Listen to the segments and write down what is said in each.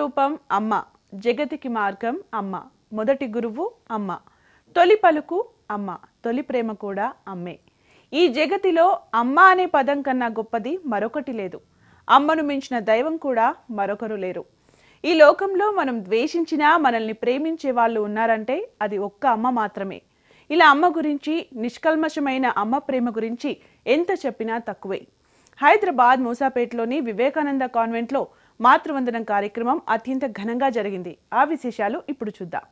రూపం అమ్మ జగతికి మార్గం అమ్మ మొదటి గురువు అమ్మ తొలి పలుకు అమ్మ తొలి ప్రేమ కూడా అమ్మే ఈ జగతిలో అమ్మ అనే పదం కన్నా గొప్పది మరొకటి లేదు అమ్మను మించిన దైవం కూడా మరొకరు లేరు ఈ లోకంలో మనం ద్వేషించినా మనల్ని ప్రేమించే వాళ్ళు ఉన్నారంటే అది ఒక్క అమ్మ మాత్రమే ఇలా అమ్మ గురించి నిష్కల్మషమైన అమ్మ ప్రేమ గురించి ఎంత చెప్పినా తక్కువే హైదరాబాద్ మూసాపేటలోని వివేకానంద కాన్వెంట్లో మాతృవందనం కార్యక్రమం అత్యంత ఘనంగా జరిగింది ఆ విశేషాలు ఇప్పుడు చూద్దాం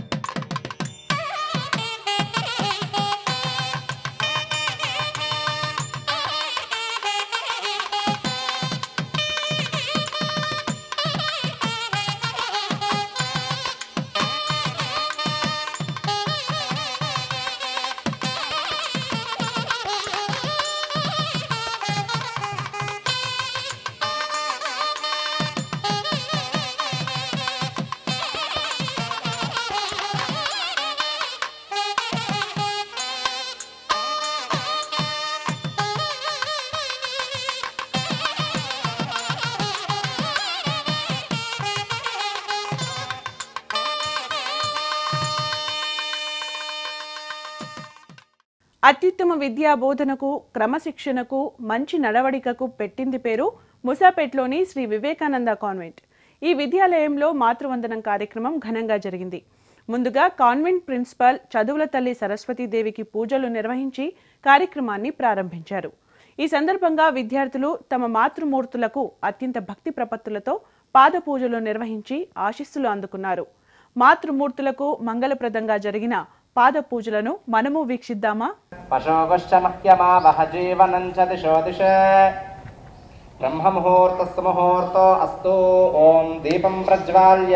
అత్యుత్తమ విద్యా బోధనకు క్రమశిక్షణకు మంచి నడవడికకు పెట్టింది పేరు ముసాపేట్లోని శ్రీ వివేకానంద కాన్వెంట్ ఈ విద్యాలయంలో మాతృవందనం కార్యక్రమం ఘనంగా జరిగింది ముందుగా కాన్వెంట్ ప్రిన్సిపల్ చదువుల తల్లి సరస్వతీదేవికి పూజలు నిర్వహించి కార్యక్రమాన్ని ప్రారంభించారు ఈ సందర్భంగా విద్యార్థులు తమ మాతృమూర్తులకు అత్యంత భక్తి ప్రపత్తులతో పాద పూజలు నిర్వహించి ఆశీస్సులు అందుకున్నారు మాతృమూర్తులకు మంగళప్రదంగా జరిగిన పాద పూజలను మనము వీక్షిద్దామా పశోగశ్చ మహ్యమావహ జీవనం చ దిశో దిశ బ్రహ్మముహూర్తస్సు ముహూర్తో అస్తు ఓం దీపం ప్రజ్వాల్య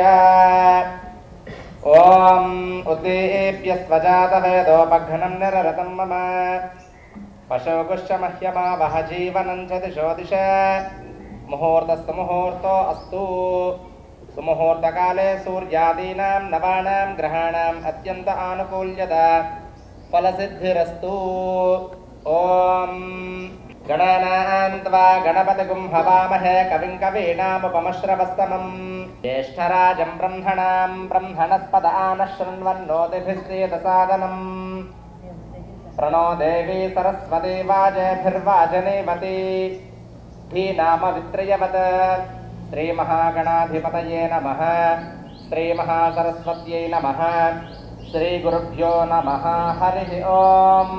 ఓం ఉద్దీప్య స్వజాతవేదోపఘ్నం నిరరతం మమ పశోగశ్చ మహ్యమావహ జీవనం చ దిశో దిశ ముహూర్తస్సు ముహూర్తో అస్తు సుముహూర్తకాలే సూర్యాదీనాం నవానాం గ్రహాణాం అత్యంత ఆనుకూల్యత ఫలసిద్ధిరస్తు ఓం గణానాం త్వా గణపతిగుం హవామహే కవిం కవీనాముపమశ్రవస్తమం జ్యేష్ఠరాజం బ్రహ్మణాం బ్రహ్మణస్పద ఆనః శృण्वन्नोतिभिस्सेदसादनम् प्रणो देवी सरस्वती वाजेभिर्वाजनेवती धीनामवित्रयवत् श्रीमहागणाधिपतये नमः श्रीमहासरस्वत्यै नमः श्रीगुरुभ्यो नमः हरिः ॐ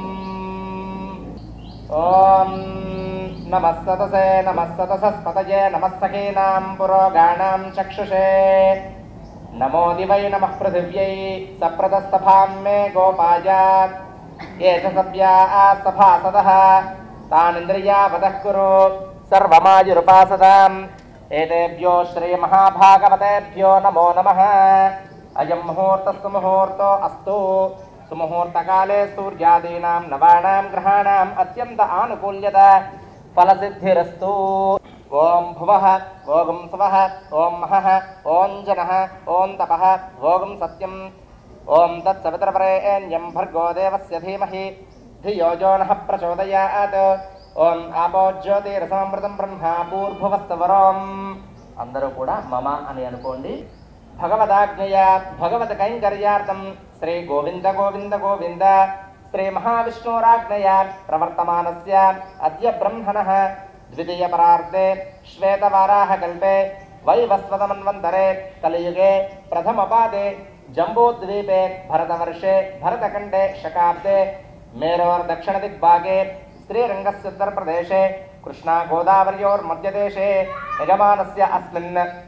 ॐ नमः सतसे नमः सतसस्पतये नमः सखीनां पुरोगाणां चक्षुषे नमो दिवै नमः पृथिव्यै सप्रतस्तभां मे गोपाय ये च सभ्या सभासदः तानिन्द्रियावतः कुरु सर्वमायुरुपासताम् एतेभ्यो श्रीमहाभागवतेभ्यो नमो नमः अयं मुहूर्तस्तु मुहूर्तो अस्तु सुमुहूर्तकाले सूर्यादीनां नवानां ग्रहाणाम् अत्यन्त आनुकूल्यत फलसिद्धिरस्तु ॐ भुवः ॐ स्वः ॐ महः ॐ जनः ॐ तपः ॐ सत्यम् ॐ तत्सवितरपरेण्यं भर्गो देवस्य धीमहि धियो यो नः प्रचोदयात् ఓం ఆపో జ్యోతిరసమృతం బ్రహ్మ పూర్భువస్తవరం అందరూ కూడా మమ అని అనుకోండి భగవదాజ్ఞయ భగవత కైంకర్యార్థం శ్రీ గోవింద గోవింద గోవింద శ్రీ మహావిష్ణోరాజ్ఞయ ప్రవర్తమానస్య అద్య బ్రహ్మణః ద్వితీయ పరార్ధే శ్వేతవారాహ కల్పే వైవస్వతమన్వంతరే కలియుగే ప్రథమపాదే జంబూద్వీపే భరతవర్షే భరతఖండే శకాబ్దే మేరోర్దక్షిణదిగ్భాగే श्रीरङ्गस्य उत्तरप्रदेशे कृष्णागोदावर्योर्मध्यदेशे यजमानस्य अस्मिन्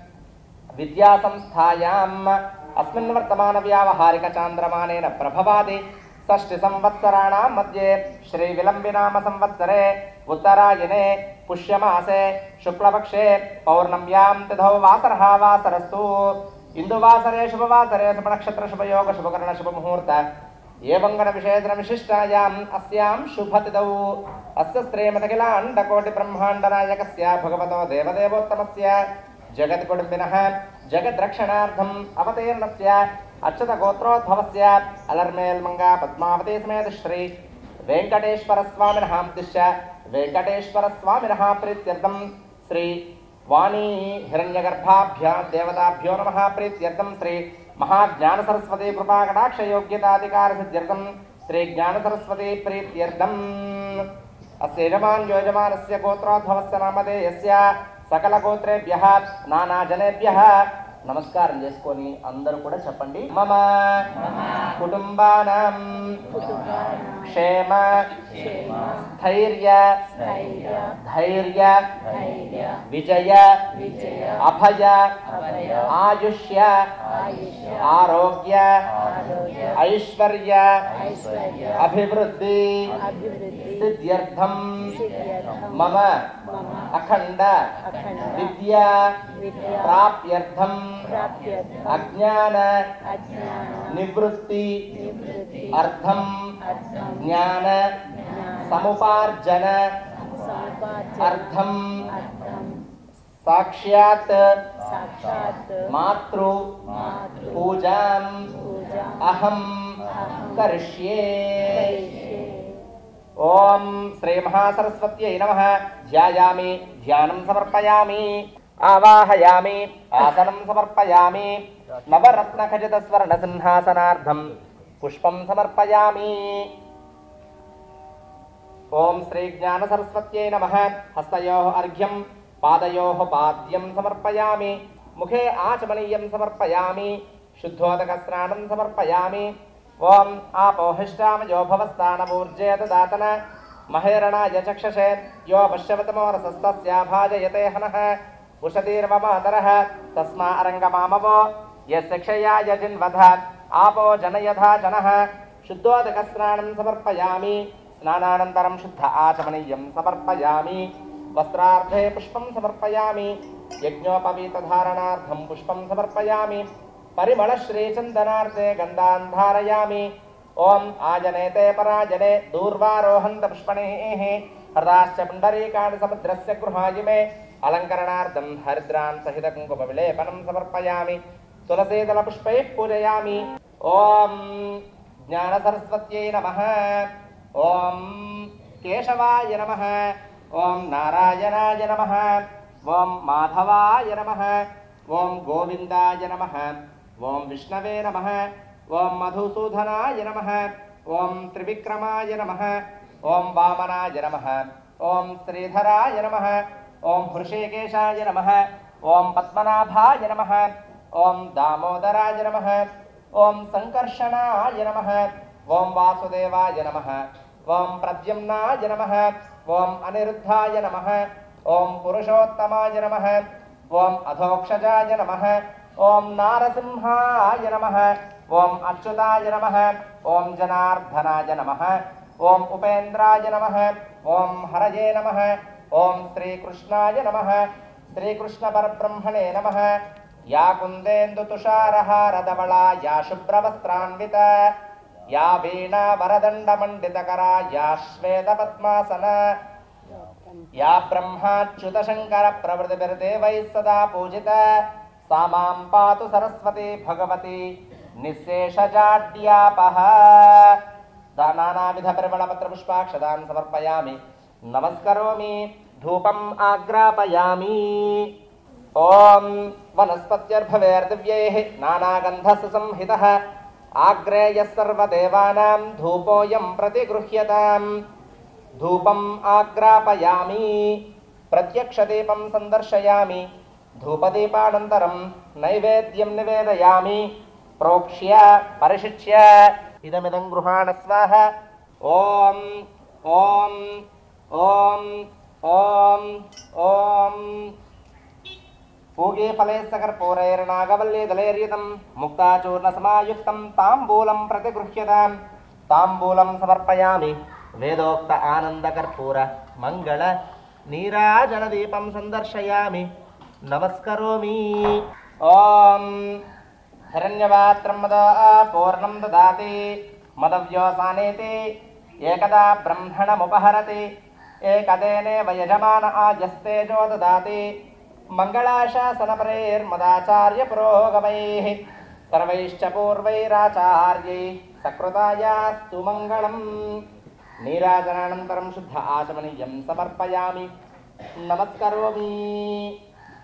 विद्यासंस्थायाम् अस्मिन् वर्तमानव्यावहारिकचान्द्रमानेन प्रभवादि षष्टिसंवत्सराणां मध्ये श्रीविलम्बिनामसंवत्सरे उत्तरायणे पुष्यमासे शुक्लपक्षे पौर्णम्यां तिथौ वासरः वासरस्तु इन्दुवासरे शुभवासरे शुभनक्षत्रशुभयोग शुभकर्णशुभमुहूर्त एवङ्गनविषेदनविशिष्टायाम् अस्यां शुभतिथौ अस्य श्रीमदखिलाण्डकोटिब्रह्माण्डनायकस्य भगवतो देवदेवोत्तमस्य जगद्कुटुम्बिनः जगद्रक्षणार्थम् अवतीर्णस्य अक्षतगोत्रोद्भवस्य अलर्मेल्मङ्गा पद्मावती समेत श्री वेङ्कटेश्वरस्वामिनः उद्दिश्य वेङ्कटेश्वरस्वामिनः प्रीत्यर्थं श्री వాణీ హిరణ్యగర్భాభ్యా దేవతాభ్యో నమ ప్రీత్యర్థం శ్రీ మహాజ్ఞాన సరస్వతి కృపాకటాక్ష యోగ్యతాధికార సిద్ధ్యర్థం శ్రీ జ్ఞాన సరస్వతి ప్రీత్యర్థం అస్య యజమాన్ యోజమానస్య గోత్రోద్భవస్య నామధేయస్య సకల గోత్రేభ్య నానాజనేభ్య నమస్కారం చేసుకొని అందరూ కూడా చెప్పండి మమ కుటుంబానం క్షేమ స్థైర్య ధైర్య విజయ అభయ ఆయుష్య ఆరోగ్య ఐశ్వర్య అభివృద్ధి సిద్ధ్యర్థం మమ అఖండ విద్యా ప్రాప్యర్థం అజ్ఞాన నివృత్తి అర్థం జ్ఞాన సముపార్జన అర్థం సాక్షాత్ మాతృ పూజాం అహం కరిష్యే ఓం శ్రీ మహాసరస్వత్యై నమ ధ్యాయామి ధ్యానం సమర్పయామి ఆవాహయామి ఆసనం సమర్పయామి నవరత్న ఖచిత స్వర్ణ సింహాసనార్థం పుష్పం సమర్పయామి ఓం శ్రీ జ్ఞాన సరస్వత్యై నమ హస్తయో అర్ఘ్యం పాదయో పాద్యం సమర్పయామి ముఖే ఆచమనీయం సమర్పయామి శుద్ధోదక స్నానం సమర్పయామి ఓం ఆపోహిష్టామయో భవస్థానమూర్జే దాతన మహేరణాయ చక్షసే యో పశ్యవతమోరసస్తస్యాభాజయతే హనః ఉషతీర్వమాతరः తస్మా అరంగమామవో యస్య క్షయాయ జిన్వధ ఆపో జనయథా జనః శుద్ధోదక స్నానం సమర్పయామి స్నానానంతరం శుద్ధ ఆచమనీయం సమర్పయామి వస్త్రార్థే పుష్పం సమర్పయామి యజ్ఞోపవీతధారణార్థం పుష్పం సమర్పయామి పరిమళ శ్రీచందనార్థే గంధాన్ ధారయామి ఓం ఆజనేతే పరాజనే దూర్వారోహంత పుష్పణేః హృదాశ్చ పుండరీకాణి సముద్రస్య గృహాయిమే అలంకరణార్థం హరిద్రాన్ సహిత కుంకుమ విలేపనం సమర్పయామి తులసీదల పుష్పైః పూజయామి ఓం జ్ఞాన సరస్వత్యై నమః ఓం కేశవాయ నమః ఓం నారాయణాయ నమః ఓం మాధవాయ నమః ఓం గోవిందాయ నమః ఓం విష్ణవే నమః ఓం మధుసూదనాయ నమః ఓం త్రివిక్రమాయ నమః ఓం వామనాయ నమః ఓం శ్రీధరాయ నమః ఓం హృషికేశాయ నమః ఓం పద్మనాభాయ నమః ఓం దామోదరాయ నమః ఓం సంకర్షణాయ నమః ఓం వాసుదేవాయ నమః ఓం ప్రద్యుమ్నాయ నమః ఓం అనిరుద్ధాయ నమః ఓం పురుషోత్తమాయ నమః ఓం అధోక్షజాయ నమః ఓం నారసింహాయ నమః ఓం అచ్యుతాయ నమః ఓం జనార్దనాయ నమః ఓం ఉపేంద్రాయ నమః ఓం హరయే నమః ఓం శ్రీకృష్ణాయ నమః శ్రీకృష్ణ పరబ్రహ్మణే నమః యా కుందేందు తుషారహారధవళా యా శుభ్రవస్త్రాన్విత యా వీణా వరదండ మండితకరా యా శ్వేత పద్మాసన యా బ్రహ్మాచ్యుత శంకర ప్రవృతిభిర్దేవై సదా పూజిత సా మాం పాతు సరస్వతి భగవతి నిశేషజాడ్యాపహ నానావిధ పరిమళపత్ర పుష్పాక్షదాన్ సమర్పయామి నమస్కరోమి ధూపం ఆగ్రాపయామి ఓం వనస్పత్యర్భవేర్దివ్యైः నానాగन्धस्य संहितः आग्रेयः सर्वदेवानां धूपोऽयं प्रतिगृह्यताम् धूपम् आग्रापयामि प्रत्यक्षदीपं सन्दर्शयामि धूपदीपानन्तरं नैवेद्यं निवेदयामि प्रोक्ष्य परिशिच्य इदमिदं गृहाण स्वाहा ॐ ॐ ॐ ॐ ॐ पूगे फले सकर्पूरैर्नागवल्लीदलैर्युतं मुक्ताचूर्णसमायुक्तं ताम्बूलं प्रतिगृह्यतां ताम्बूलं समर्पयामि वेदोक्त आनन्दकर्पूर मङ्गल नीराजनदीपं सन्दर्शयामि नमस्करोमि ॐ हिरण्यवात्रं मद पूर्णं ददाति मदव्योसानेति एकदा ब्रह्मणमुपहरति एकदेनेव यजमान आजस्तेजो ददाति मङ्गलाशासनपरैर्मदाचार्यपुरोगमैः सर्वैश्च पूर्वैराचार्यैः सकृतायास्तु मङ्गलम् नीराजनानन्तरं शुद्ध आचमनीयं समर्पयामि नमस्करोमि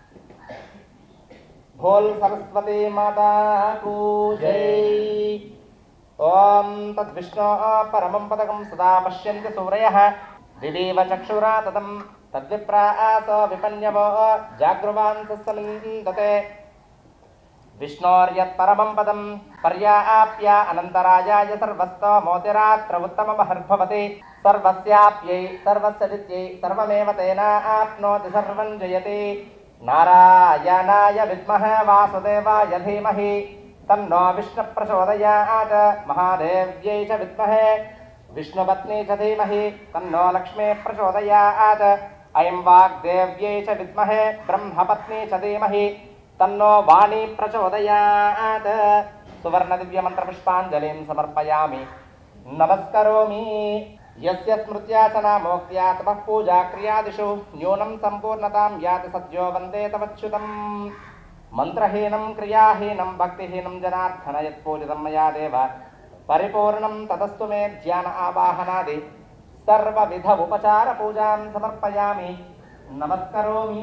बोल सरस्वती माता को जय ॐ तद्विष्णो परमं पदकं सदा पश्यन्ति सूरयः दिवीव चक्षुरा ततं तद्विप्रासो विपन्यवो जागृवान् सस्समिन्दते विष्णोर्यत्परमं पदं पर्याप्य अनन्तरायाय सर्वस्तो मोतिरात्र उत्तममहर्भवति सर्वस्याप्यै सर्वस्य विद्यै सर्वमेव तेनाप्नोति सर्वं जयति नारायणाय विद्महे वासुदेवाय धीमहि तन्नो विष्णुप्रचोदयात् महादेव्यै च विद्महे विष्णुपत्नी च धीमहि तन्नो लक्ष्मी प्रचोदयात् अयं वाग्देव्यै च विद्महे ब्रह्मपत्नी च धीमहि तन्नो वाणी प्रचोदयात् सुवर्णदिव्यमन्त्रपुष्पाञ्जलिं समर्पयामि नमस्करोमि यस्य स्मृत्या च नामोक्त्या तपः पूजा क्रियादिषु न्यूनं सम्पूर्णतां याति सद्यो वन्दे तवच्युतम् मन्त्रहीनं क्रियाहीनं भक्तिहीनं जनार्दन यत्पूजितं मया देव परिपूर्णं तदस्तु मे ध्यान आवाहनादि सर्वविध उपचारपूजां समर्पयामि नमस्करोमि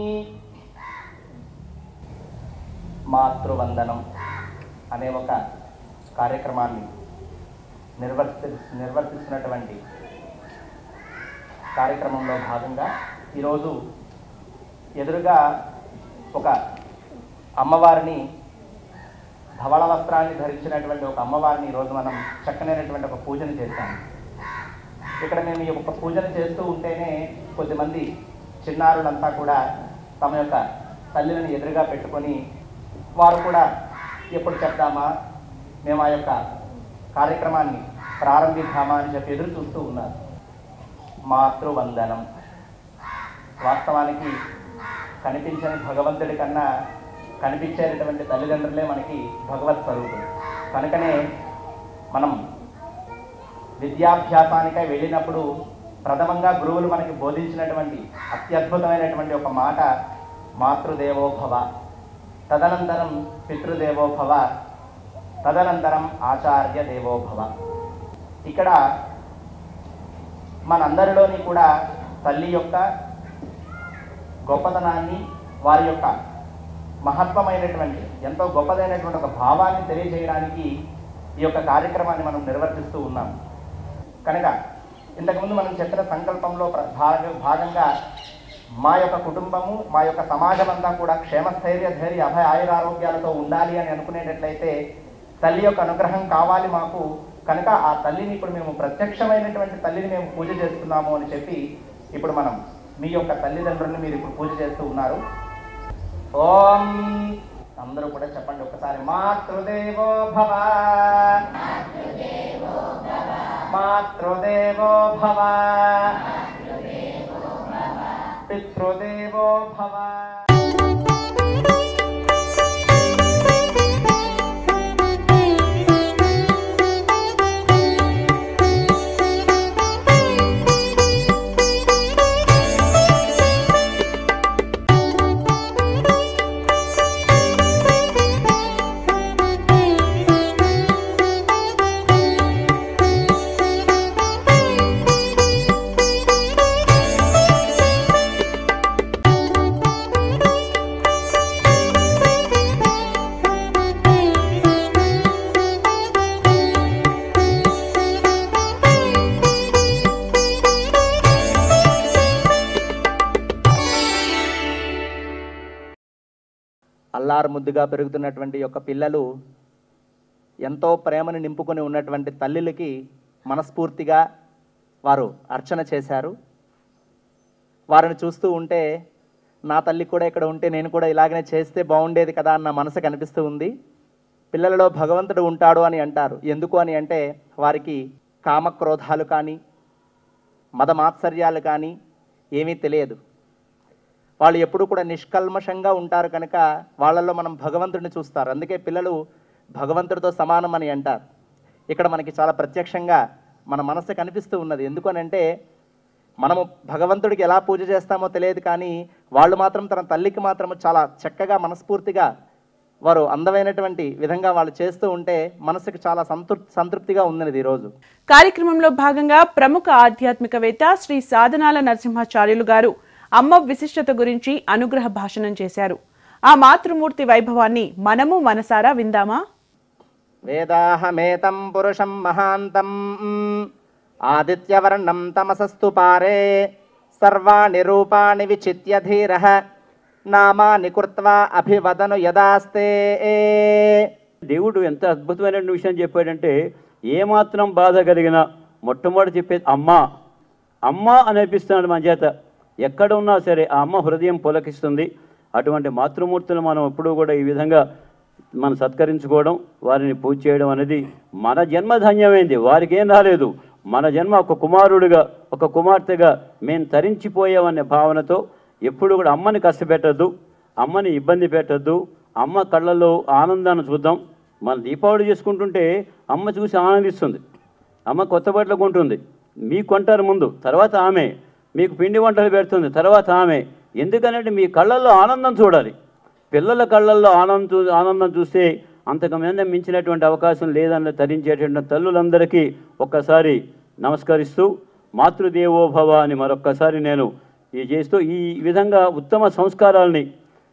మాతృవందనం అనే ఒక కార్యక్రమాన్ని నిర్వర్తి నిర్వర్తిస్తున్నటువంటి కార్యక్రమంలో భాగంగా ఈరోజు ఎదురుగా ఒక అమ్మవారిని ధవళ వస్త్రాన్ని ధరించినటువంటి ఒక అమ్మవారిని ఈరోజు మనం చక్కనైనటువంటి ఒక పూజను చేశాము ఇక్కడ మేము ఈ ఒక పూజను చేస్తూ ఉంటేనే కొద్దిమంది చిన్నారులంతా కూడా తమ యొక్క తల్లిని ఎదురుగా పెట్టుకొని వారు కూడా ఎప్పుడు చెప్దామా మేము ఆ యొక్క కార్యక్రమాన్ని ప్రారంభిద్దామా అని చెప్పి ఎదురు చూస్తూ ఉన్నారు మాతృవందనం వాస్తవానికి కనిపించని భగవంతుడి కన్నా కనిపించేటటువంటి తల్లిదండ్రులే మనకి భగవత్ స్వరూపులు కనుకనే మనం విద్యాభ్యాసానికై వెళ్ళినప్పుడు ప్రథమంగా గురువులు మనకి బోధించినటువంటి అత్యద్భుతమైనటువంటి ఒక మాట మాతృదేవో భవ తదనంతరం పితృదేవో భవ తదనంతరం ఆచార్య దేవో భవ ఇక్కడ మనందరిలోని కూడా తల్లి యొక్క గొప్పతనాన్ని వారి యొక్క మహత్వమైనటువంటి ఎంతో గొప్పదైనటువంటి ఒక భావాన్ని తెలియజేయడానికి ఈ యొక్క కార్యక్రమాన్ని మనం నిర్వర్తిస్తూ ఉన్నాం కనుక ఇంతకుముందు మనం చెప్పిన సంకల్పంలో ప్ర- భాగ భాగంగా మా యొక్క కుటుంబము మా యొక్క సమాజం అంతా కూడా క్షేమస్థైర్య ధైర్య అభయ ఆయురారోగ్యాలతో ఉండాలి అని అనుకునేటట్లయితే తల్లి యొక్క అనుగ్రహం కావాలి మాకు కనుక ఆ తల్లిని ఇప్పుడు మేము ప్రత్యక్షమైనటువంటి తల్లిని మేము పూజ చేస్తున్నాము అని చెప్పి ఇప్పుడు మనం మీ యొక్క తల్లిదండ్రుల్ని మీరు ఇప్పుడు పూజ చేస్తూ ఉన్నారు ఓం అందరూ కూడా చెప్పండి ఒకసారి మాతృదేవో భవ మాతృదేవో భవ పితృదేవో భవ అల్లారు ముద్దుగా పెరుగుతున్నటువంటి యొక్క పిల్లలు ఎంతో ప్రేమను నింపుకొని ఉన్నటువంటి తల్లులకి మనస్ఫూర్తిగా వారు అర్చన చేశారు వారిని చూస్తూ ఉంటే నా తల్లి కూడా ఇక్కడ ఉంటే నేను కూడా ఇలాగనే చేస్తే బాగుండేది కదా అన్న మనసు కనిపిస్తూ ఉంది పిల్లలలో భగవంతుడు ఉంటాడు అని అంటారు ఎందుకు అని అంటే వారికి కామక్రోధాలు కానీ మదమాత్సర్యాలు కానీ ఏమీ తెలియదు వాళ్ళు ఎప్పుడు కూడా నిష్కల్మషంగా ఉంటారు కనుక వాళ్ళల్లో మనం భగవంతుడిని చూస్తారు అందుకే పిల్లలు భగవంతుడితో సమానం అని అంటారు ఇక్కడ మనకి చాలా ప్రత్యక్షంగా మన మనసు కనిపిస్తూ ఉన్నది ఎందుకనంటే మనము భగవంతుడికి ఎలా పూజ చేస్తామో తెలియదు కానీ వాళ్ళు మాత్రం తన తల్లికి మాత్రం చాలా చక్కగా మనస్ఫూర్తిగా వారు అందమైనటువంటి విధంగా వాళ్ళు చేస్తూ ఉంటే మనసుకి చాలా సంతృప్తి సంతృప్తిగా ఉన్నది ఈరోజు కార్యక్రమంలో భాగంగా ప్రముఖ ఆధ్యాత్మికవేత్త శ్రీ సాధనాల నరసింహాచార్యులు గారు అమ్మ విశిష్టత గురించి అనుగ్రహ భాషణం చేశారు ఆ మాతృమూర్తి వైభవాన్ని మనము మనసారా విందామా వేదాహమేతం పురుషం మహాంతం ఆదిత్యవర్ణం తమసస్తు పారే సర్వాణి రూపాణి విచిత్య ధీర నామాని కృత్వా అభివదను యదాస్తే దేవుడు ఎంత అద్భుతమైన విషయం చెప్పాడంటే ఏమాత్రం బాధ కలిగినా మొట్టమొదటి చెప్పేది అమ్మ అమ్మ అనిపిస్తున్నాడు మన చేత ఎక్కడ ఉన్నా సరే ఆ అమ్మ హృదయం పులకిస్తుంది అటువంటి మాతృమూర్తులు మనం ఎప్పుడూ కూడా ఈ విధంగా మనం సత్కరించుకోవడం వారిని పూజ చేయడం అనేది మన జన్మ ధన్యమైంది వారికి ఏం రాలేదు మన జన్మ ఒక కుమారుడిగా ఒక కుమార్తెగా మేము తరించిపోయామనే భావనతో ఎప్పుడు కూడా అమ్మని కష్టపెట్టద్దు అమ్మని ఇబ్బంది పెట్టద్దు అమ్మ కళ్ళల్లో ఆనందాన్ని చూద్దాం మన దీపావళి చేసుకుంటుంటే అమ్మ చూసి ఆనందిస్తుంది అమ్మ కొత్త బట్టలు కొంటుంది మీకు కొంటారు ముందు తర్వాత ఆమె మీకు పిండి వంటలు పెడుతుంది తర్వాత ఆమె ఎందుకనంటే మీ కళ్ళల్లో ఆనందం చూడాలి పిల్లల కళ్ళల్లో ఆనందం చూ ఆనందం చూస్తే అంతకు మీద మించినటువంటి అవకాశం లేదని తరించేటువంటి తల్లులందరికీ ఒక్కసారి నమస్కరిస్తూ మాతృదేవోభవ అని మరొక్కసారి నేను ఈ చేస్తూ ఈ విధంగా ఉత్తమ సంస్కారాల్ని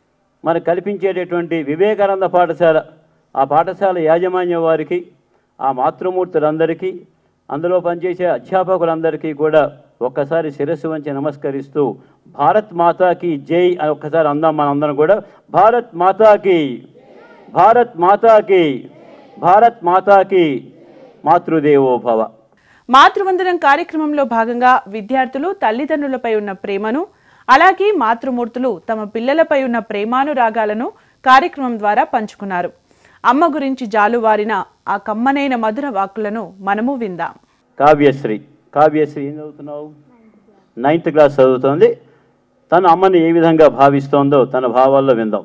మరి కల్పించేటటువంటి వివేకానంద పాఠశాల ఆ పాఠశాల యాజమాన్యం వారికి ఆ మాతృమూర్తులందరికీ అందులో పనిచేసే అధ్యాపకులందరికీ కూడా ఒక్కసారి శిరస్సు వంచి నమస్కరిస్తూ భారత్ మాతాకి జై అని ఒక్కసారి అందాం మనందరం కూడా భారత్ మాతాకి భారత్ మాతాకి భారత్ మాతాకి మాతృదేవో భవ మాతృవందనం కార్యక్రమంలో భాగంగా విద్యార్థులు తల్లిదండ్రులపై ఉన్న ప్రేమను అలాగే మాతృమూర్తులు తమ పిల్లలపై ఉన్న ప్రేమానురాగాలను కార్యక్రమం ద్వారా పంచుకున్నారు అమ్మ గురించి జాలువారిన ఆ కమ్మనైన మధుర వాక్కులను మనము విందాం కావ్యశ్రీ కావ్యశ్రీ ఏం చదువుతున్నావు నైన్త్ క్లాస్ చదువుతోంది తన అమ్మని ఏ విధంగా భావిస్తోందో తన భావాల్లో విందాం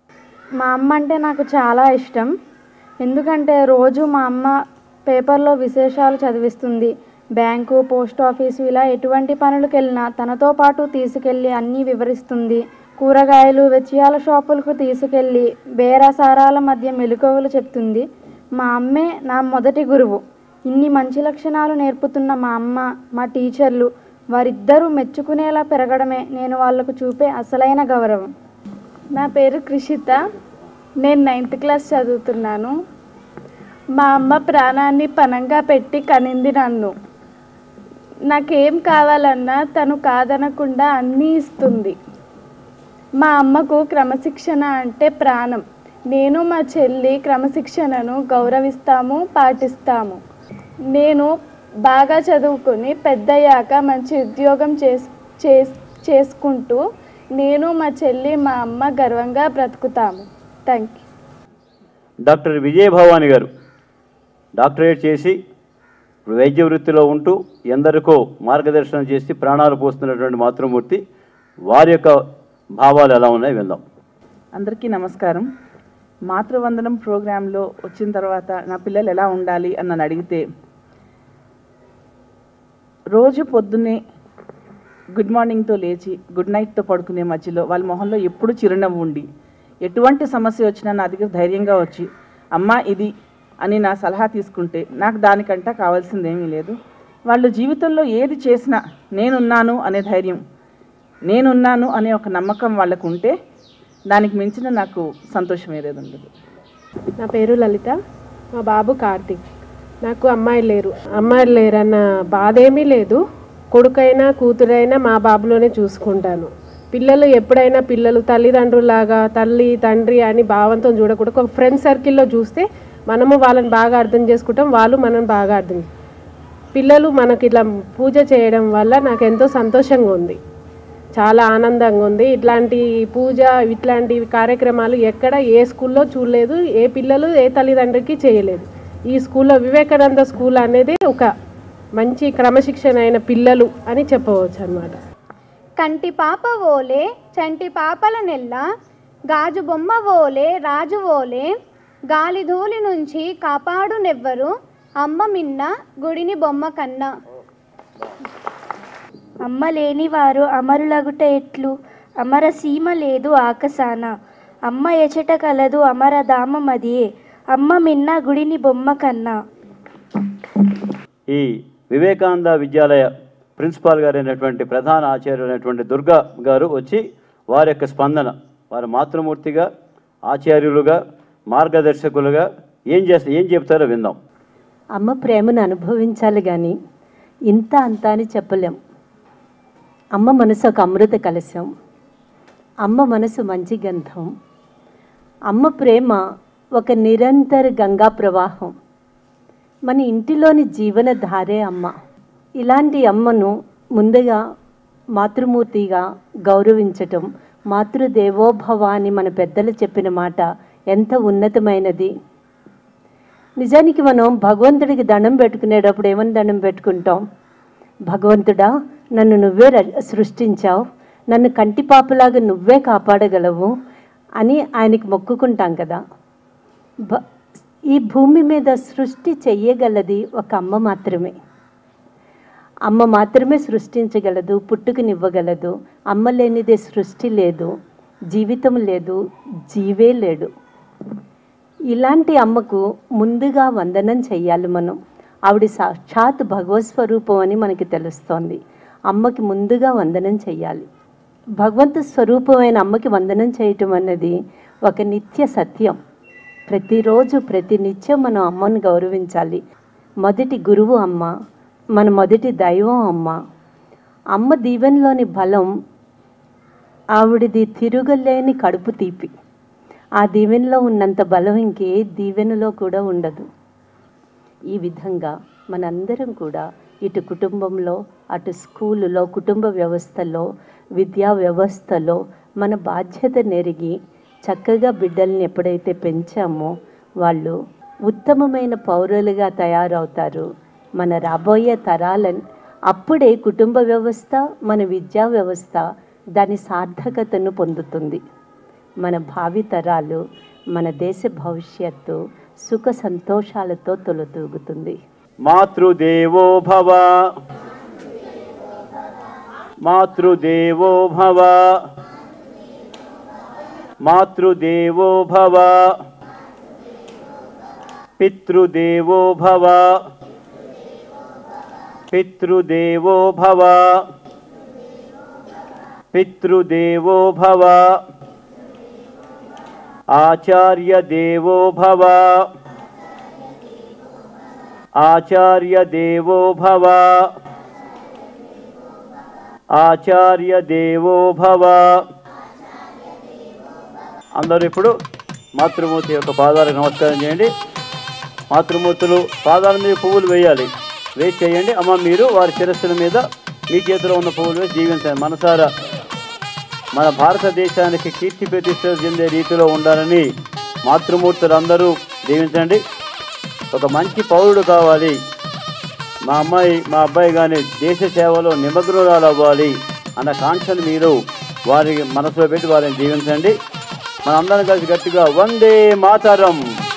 మా అమ్మ అంటే నాకు చాలా ఇష్టం ఎందుకంటే రోజు మా అమ్మ పేపర్లో విశేషాలు చదివిస్తుంది బ్యాంకు పోస్ట్ ఆఫీసు ఇలా ఎటువంటి పనులకు వెళ్ళినా తనతో పాటు తీసుకెళ్ళి అన్నీ వివరిస్తుంది కూరగాయలు వెచ్చియాల షాపులకు తీసుకెళ్ళి బేరసారాల మధ్య మెలకువలు చెప్తుంది మా అమ్మే నా మొదటి గురువు ఇన్ని మంచి లక్షణాలు నేర్పుతున్న మా అమ్మ మా టీచర్లు వారిద్దరూ మెచ్చుకునేలా పెరగడమే నేను వాళ్లకు చూపే అసలైన గౌరవం నా పేరు కృషిత నేను నైన్త్ క్లాస్ చదువుతున్నాను మా అమ్మ ప్రాణాన్ని పనంగా పెట్టి కనింది నన్ను నాకేం కావాలన్నా తను కాదనకుండా అన్నీ ఇస్తుంది మా అమ్మకు క్రమశిక్షణ అంటే ప్రాణం నేను మా చెల్లి క్రమశిక్షణను గౌరవిస్తాము పాటిస్తాము నేను బాగా చదువుకుని పెద్దయ్యాక మంచి ఉద్యోగం చేస్ చేస్ చేసుకుంటూ నేను మా చెల్లి మా అమ్మ గర్వంగా బ్రతుకుతాము థ్యాంక్ యూ డాక్టర్ విజయభవాని గారు డాక్టరేట్ చేసి వైద్య వృత్తిలో ఉంటూ ఎందరికో మార్గదర్శనం చేసి ప్రాణాలు పోస్తున్నటువంటి మాతృమూర్తి వారి యొక్క భావాలు ఎలా ఉన్నాయో విందాం అందరికీ నమస్కారం మాతృవందనం ప్రోగ్రాంలో వచ్చిన తర్వాత నా పిల్లలు ఎలా ఉండాలి అని నన్ను అడిగితే రోజు పొద్దున్నే గుడ్ మార్నింగ్తో లేచి గుడ్ నైట్తో పడుకునే మధ్యలో వాళ్ళ మొహంలో ఎప్పుడు చిరునవ్వు ఉండి ఎటువంటి సమస్య వచ్చినా నా దగ్గర ధైర్యంగా వచ్చి అమ్మా ఇది అని నా సలహా తీసుకుంటే నాకు దానికంట కావాల్సింది ఏమీ లేదు వాళ్ళు జీవితంలో ఏది చేసినా నేనున్నాను అనే ధైర్యం నేనున్నాను అనే ఒక నమ్మకం వాళ్ళకు ఉంటే దానికి మించిన నాకు సంతోషం ఏదేది ఉండదు నా పేరు లలిత మా బాబు కార్తిక్ నాకు అమ్మాయిలు లేరు అమ్మాయిలు లేరన్న బాధ ఏమీ లేదు కొడుకైనా కూతురైనా మా బాబులోనే చూసుకుంటాను పిల్లలు ఎప్పుడైనా పిల్లలు తల్లిదండ్రులాగా తల్లి తండ్రి అని భావంతో చూడకూడదు ఒక ఫ్రెండ్ సర్కిల్లో చూస్తే మనము వాళ్ళని బాగా అర్థం చేసుకుంటాం వాళ్ళు మనం బాగా అర్థం పిల్లలు మనకి ఇట్లా పూజ చేయడం వల్ల నాకు ఎంతో సంతోషంగా ఉంది చాలా ఆనందంగా ఉంది ఇట్లాంటి పూజ ఇట్లాంటి కార్యక్రమాలు ఎక్కడ ఏ స్కూల్లో చూడలేదు ఏ పిల్లలు ఏ తల్లిదండ్రికి చేయలేదు ఈ స్కూల్లో వివేకానంద స్కూల్ అనేది ఒక మంచి క్రమశిక్షణ అయిన పిల్లలు అని చెప్పవచ్చు అనమాట కంటి పాప ఓలే చంటి పాపల నెల్ల గాజు బొమ్మ ఓలే రాజు ఓలే గాలి ధూళి నుంచి కాపాడు నెవ్వరు అమ్మ మిన్న గుడిని బొమ్మ కన్నా అమ్మ లేని వారు అమరులగుట ఎట్లు అమర సీమ లేదు ఆకసాన అమ్మ ఎచట కలదు అమరధామమదియే అమ్మ మిన్న గుడిని బొమ్మ కన్నా ఈ వివేకానంద విద్యాలయ ప్రిన్సిపాల్ గారు అయినటువంటి ప్రధాన ఆచార్యులు అయినటువంటి దుర్గా గారు వచ్చి వారి యొక్క స్పందన వారి మాతృమూర్తిగా ఆచార్యులుగా మార్గదర్శకులుగా ఏం చేస్తా ఏం చెప్తారో విందాం అమ్మ ప్రేమను అనుభవించాలి కానీ ఇంత అంత అని చెప్పలేం అమ్మ మనసు ఒక అమృత కలశం అమ్మ మనసు మంచి గంధం అమ్మ ప్రేమ ఒక నిరంతర గంగా ప్రవాహం మన ఇంటిలోని జీవన ధారే అమ్మ ఇలాంటి అమ్మను ముందుగా మాతృమూర్తిగా గౌరవించటం మాతృదేవోభవ అని మన పెద్దలు చెప్పిన మాట ఎంత ఉన్నతమైనది నిజానికి మనం భగవంతుడికి దండం పెట్టుకునేటప్పుడు ఏమని దండం పెట్టుకుంటాం భగవంతుడా నన్ను నువ్వే ర- సృష్టించావు నన్ను కంటి పాపలాగా నువ్వే కాపాడగలవు అని ఆయనకి మొక్కుకుంటాం కదా భ ఈ భూమి మీద సృష్టి చెయ్యగలది ఒక అమ్మ మాత్రమే అమ్మ మాత్రమే సృష్టించగలదు పుట్టుకనివ్వగలదు అమ్మ లేనిదే సృష్టి లేదు జీవితం లేదు జీవే లేడు ఇలాంటి అమ్మకు ముందుగా వందనం చెయ్యాలి మనం ఆవిడ సాక్షాత్ భగవత్ స్వరూపం అని మనకి తెలుస్తోంది అమ్మకి ముందుగా వందనం చెయ్యాలి భగవంతు స్వరూపమైన అమ్మకి వందనం చేయటం అన్నది ఒక నిత్య సత్యం ప్రతిరోజు ప్రతి నిత్యం మనం అమ్మను గౌరవించాలి మొదటి గురువు అమ్మ మన మొదటి దైవం అమ్మ అమ్మ దీవెనలోని బలం ఆవిడది తిరుగలేని కడుపు తీపి ఆ దీవెనలో ఉన్నంత బలం ఇంకే దీవెనలో కూడా ఉండదు ఈ విధంగా మనందరం కూడా ఇటు కుటుంబంలో అటు స్కూలులో కుటుంబ వ్యవస్థలో విద్యా వ్యవస్థలో మన బాధ్యత నెరిగి చక్కగా బిడ్డల్ని ఎప్పుడైతే పెంచామో వాళ్ళు ఉత్తమమైన పౌరులుగా తయారవుతారు మన రాబోయే తరాలను అప్పుడే కుటుంబ వ్యవస్థ మన విద్యా వ్యవస్థ దాని సార్థకతను పొందుతుంది మన భావి తరాలు మన దేశ భవిష్యత్తు సుఖ సంతోషాలతో తొలతూగుతుంది మాతృదేవో భవ మాతృదేవో భవ మాతృదేవో భవ పితృదేవో భవ పితృదేవో భవ పితృదేవో భవ ఆచార్య దేవో భవ ఆచార్య దేవో భవ ఆచార్య దేవో భవ అందరూ ఇప్పుడు మాతృమూర్తి యొక్క పాదాలకు నమస్కారం చేయండి మాతృమూర్తులు పాదాల మీద పువ్వులు వేయాలి వేసి చేయండి అమ్మ మీరు వారి శిరస్సుల మీద మీ చేతిలో ఉన్న పువ్వులు వేసి జీవించండి మనసారా మన భారతదేశానికి కీర్తి ప్రతిష్టలు చెందే రీతిలో ఉండాలని మాతృమూర్తులు అందరూ దీవించండి ఒక మంచి పౌరుడు కావాలి మా అమ్మాయి మా అబ్బాయి కానీ దేశ సేవలో నిమగ్నురాలు అవ్వాలి అన్న కాంక్షను మీరు వారి మనసులో పెట్టి వారిని దీవించండి మనందరం కలిసి గట్టిగా వందే మాతరం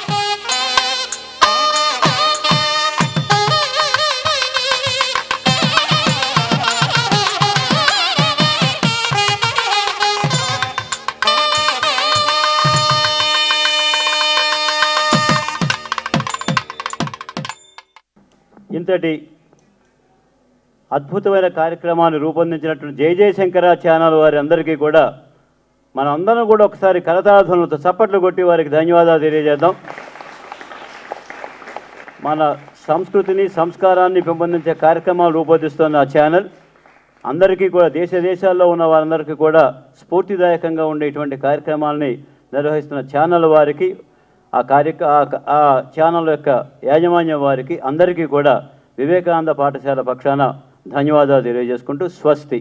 ఇంతటి అద్భుతమైన కార్యక్రమాన్ని రూపొందించినటువంటి జయ జయశంకర ఛానల్ వారి అందరికీ కూడా మనం అందరం కూడా ఒకసారి కరతాళధ్వనులతో చప్పట్లు కొట్టి వారికి ధన్యవాదాలు తెలియజేద్దాం మన సంస్కృతిని సంస్కారాన్ని పెంపొందించే కార్యక్రమాలు రూపొందిస్తున్న ఆ ఛానల్ అందరికీ కూడా దేశ దేశాల్లో ఉన్న వారందరికీ కూడా స్ఫూర్తిదాయకంగా ఉండే ఇటువంటి కార్యక్రమాలని నిర్వహిస్తున్న ఛానల్ వారికి ఆ కార్యక ఆ- ఆ ఛానల్ యొక్క యాజమాన్యం వారికి అందరికీ కూడా వివేకానంద పాఠశాల పక్షాన ధన్యవాదాలు తెలియజేసుకుంటూ స్వస్తి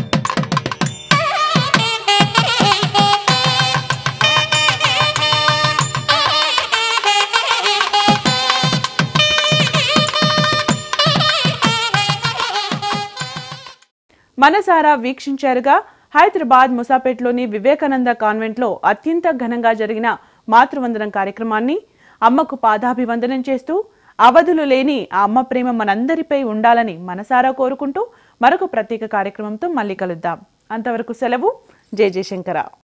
మనసారా వీక్షించారుగా హైదరాబాద్ ముసాపేట్లోని వివేకానంద కాన్వెంట్లో అత్యంత ఘనంగా జరిగిన మాతృవందనం కార్యక్రమాన్ని అమ్మకు పాదాభివందనం చేస్తూ అవధులు లేని ఆ అమ్మ ప్రేమ మనందరిపై ఉండాలని మనసారా కోరుకుంటూ మరొక ప్రత్యేక కార్యక్రమంతో మళ్ళీ కలుద్దాం అంతవరకు సెలవు జై జయశంకర